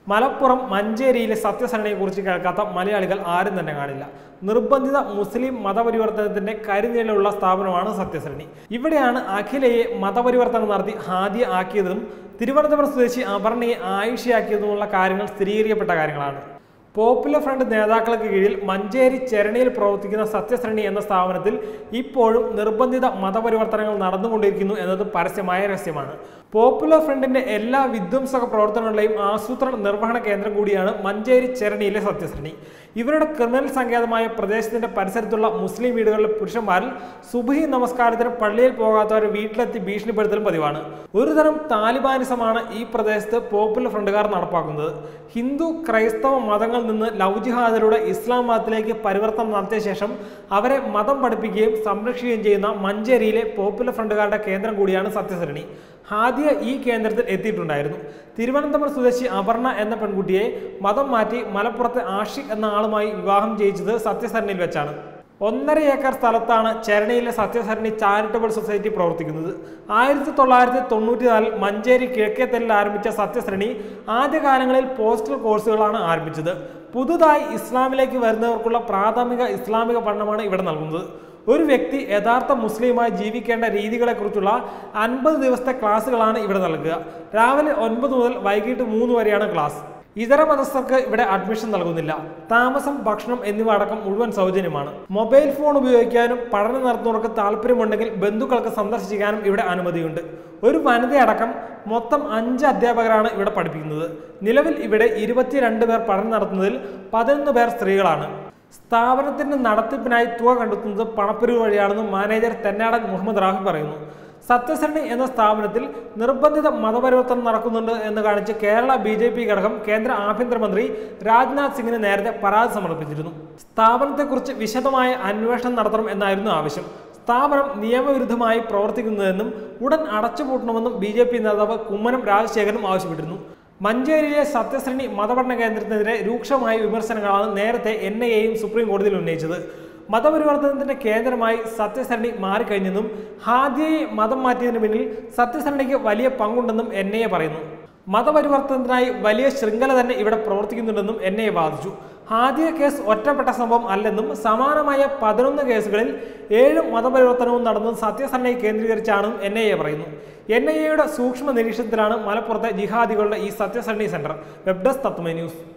മലപ്പുറം മഞ്ചേരിയിലെ സത്യസരണിയെക്കുറിച്ച് കേൾക്കാത്ത മലയാളികൾ ആരും തന്നെ കാണില്ല നിർബന്ധിത മുസ്ലിം മതപരിവർത്തനത്തിന്റെ കരിനിലുള്ള സ്ഥാപനമാണ് സത്യസരണി ഇവിടെയാണ് അഖിലയെ മതപരിവർത്തനം നടത്തി ഹാദിയ ആക്കിയതും തിരുവനന്തപുരം സ്വദേശി അപർണയെ ആയിഷയാക്കിയതുമുള്ള കാര്യങ്ങൾ സ്ഥിരീകരിക്കപ്പെട്ട കാര്യങ്ങളാണ് പോപ്പുലർ ഫ്രണ്ട് നേതാക്കൾക്ക് കീഴിൽ മഞ്ചേരി ചരണിയിൽ പ്രവർത്തിക്കുന്ന സത്യശ്രേണി എന്ന സ്ഥാപനത്തിൽ ഇപ്പോഴും നിർബന്ധിത മതപരിവർത്തനങ്ങൾ നടന്നുകൊണ്ടിരിക്കുന്നു എന്നത് പരസ്യമായ രഹസ്യമാണ് പോപ്പുലർ ഫ്രണ്ടിന്റെ എല്ലാ വിധ്വംസക പ്രവർത്തനങ്ങളുടെയും ആസൂത്രണ നിർവഹണ കേന്ദ്രം കൂടിയാണ് മഞ്ചേരി ചരണിയിലെ സത്യശ്രേണി ഇവരുടെ ക്രിമിനൽ സങ്കേതമായ പ്രദേശത്തിന്റെ പരിസരത്തുള്ള മുസ്ലിം വീടുകളിലെ പുരുഷന്മാരിൽ സുബഹി നമസ്കാരത്തിന് പള്ളിയിൽ പോകാത്തവരെ വീട്ടിലെത്തി ഭീഷണിപ്പെടുത്തലും പതിവാണ് ഒരുതരം താലിബാനിസമാണ് ഈ പ്രദേശത്ത് പോപ്പുലർ ഫ്രണ്ടുകാർ നടപ്പാക്കുന്നത് ഹിന്ദു ക്രൈസ്തവ മതങ്ങളിൽ നിന്ന് ലവ് ജിഹാദിലൂടെ ഇസ്ലാം മതത്തിലേക്ക് പരിവർത്തനം നടത്തിയ ശേഷം അവരെ മതം പഠിപ്പിക്കുകയും സംരക്ഷിക്കുകയും ചെയ്യുന്ന മഞ്ചേരിയിലെ പോപ്പുലർ ഫ്രണ്ടുകാരുടെ കേന്ദ്രം കൂടിയാണ് സത്യസരണി ഹാദിയ ഈ കേന്ദ്രത്തിൽ എത്തിയിട്ടുണ്ടായിരുന്നു തിരുവനന്തപുരം സ്വദേശി അപർണ എന്ന പെൺകുട്ടിയെ മതം മാറ്റി മലപ്പുറത്തെ ആഷിഖ് എന്ന ആളുമായി വിവാഹം ചെയ്യിച്ചത് സത്യസരണിയിൽ വെച്ചാണ് ഒന്നര ഏക്കർ സ്ഥലത്താണ് ചരണിയിലെ സത്യസരണി ചാരിറ്റബിൾ സൊസൈറ്റി പ്രവർത്തിക്കുന്നത് ആയിരത്തി തൊള്ളായിരത്തി തൊണ്ണൂറ്റിനാലിൽ മഞ്ചേരി കിഴക്കേത്തലിൽ ആരംഭിച്ച സത്യസരണി ആദ്യകാലങ്ങളിൽ പോസ്റ്റൽ കോഴ്സുകളാണ് ആരംഭിച്ചത് പുതുതായി ഇസ്ലാമിലേക്ക് വരുന്നവർക്കുള്ള പ്രാഥമിക ഇസ്ലാമിക പഠനമാണ് ഇവിടെ നൽകുന്നത് ഒരു വ്യക്തി യഥാർത്ഥ മുസ്ലിമായി ജീവിക്കേണ്ട രീതികളെക്കുറിച്ചുള്ള അൻപത് ദിവസത്തെ ക്ലാസ്സുകളാണ് ഇവിടെ നൽകുക രാവിലെ ഒൻപത് മുതൽ വൈകിട്ട് മൂന്ന് വരെയാണ് ക്ലാസ് ഇതര മതസ്ഥർക്ക് ഇവിടെ അഡ്മിഷൻ നൽകുന്നില്ല താമസം ഭക്ഷണം എന്നിവ അടക്കം മുഴുവൻ സൗജന്യമാണ് മൊബൈൽ ഫോൺ ഉപയോഗിക്കാനും പഠനം നടത്തുന്നവർക്ക് താല്പര്യമുണ്ടെങ്കിൽ ബന്ധുക്കൾക്ക് സന്ദർശിക്കാനും ഇവിടെ അനുമതിയുണ്ട് ഒരു വനിതയടക്കം മൊത്തം അഞ്ച് അധ്യാപകരാണ് ഇവിടെ പഠിപ്പിക്കുന്നത് നിലവിൽ ഇവിടെ ഇരുപത്തിരണ്ട് പേർ പഠനം നടത്തുന്നതിൽ പതിനൊന്ന് പേർ സ്ത്രീകളാണ് സ്ഥാപനത്തിന്റെ നടത്തിപ്പിനായി തുക കണ്ടെത്തുന്നത് പണപ്പിരിവ് വഴിയാണെന്ന് മാനേജർ തെന്നാടൻ മുഹമ്മദ് റാഫി പറയുന്നു സത്യസരണി എന്ന സ്ഥാപനത്തിൽ നിർബന്ധിത മതപരിവർത്തനം നടക്കുന്നുണ്ട് എന്ന് കാണിച്ച് കേരള ബി ജെ പി ഘടകം കേന്ദ്ര ആഭ്യന്തരമന്ത്രി രാജ്നാഥ് സിംഗിന് നേരത്തെ പരാതി സമർപ്പിച്ചിരുന്നു സ്ഥാപനത്തെക്കുറിച്ച് വിശദമായ അന്വേഷണം നടത്തണം എന്നായിരുന്നു ആവശ്യം സ്ഥാപനം നിയമവിരുദ്ധമായി പ്രവർത്തിക്കുന്നതെന്നും ഉടൻ അടച്ചുപൂട്ടണമെന്നും ബി ജെ പി നേതാവ് കുമ്മനം രാജശേഖരനും ആവശ്യപ്പെട്ടിരുന്നു മഞ്ചേരിയിലെ സത്യശ്രേണി മതപഠന കേന്ദ്രത്തിനെതിരെ രൂക്ഷമായ വിമർശനങ്ങളാണ് നേരത്തെ എൻ ഐ എയും സുപ്രീം കോടതിയിൽ ഉന്നയിച്ചത് മതപരിവർത്തനത്തിന്റെ കേന്ദ്രമായി സത്യസരണി മാറിക്കഴിഞ്ഞെന്നും ഹാദിയയെ മതം മാറ്റിയതിനു പിന്നിൽ സത്യസരണിക്ക് വലിയ പങ്കുണ്ടെന്നും എൻ ഐ എ പറയുന്നു മതപരിവർത്തനത്തിനായി വലിയ ശൃംഖല തന്നെ ഇവിടെ പ്രവർത്തിക്കുന്നുണ്ടെന്നും എൻ ഐ എ വാദിച്ചു ഹാദിയ കേസ് ഒറ്റപ്പെട്ട സംഭവം അല്ലെന്നും സമാനമായ പതിനൊന്ന് കേസുകളിൽ ഏഴ് മതപരിവർത്തനവും നടന്നത് സത്യസരണയെ കേന്ദ്രീകരിച്ചാണെന്നും എൻ ഐ എ പറയുന്നു എൻ ഐ എയുടെ സൂക്ഷ്മ നിരീക്ഷണത്തിലാണ് മലപ്പുറത്തെ ജിഹാദികളുടെ ഈ Sathyasarani centre web desk Tatwamayi news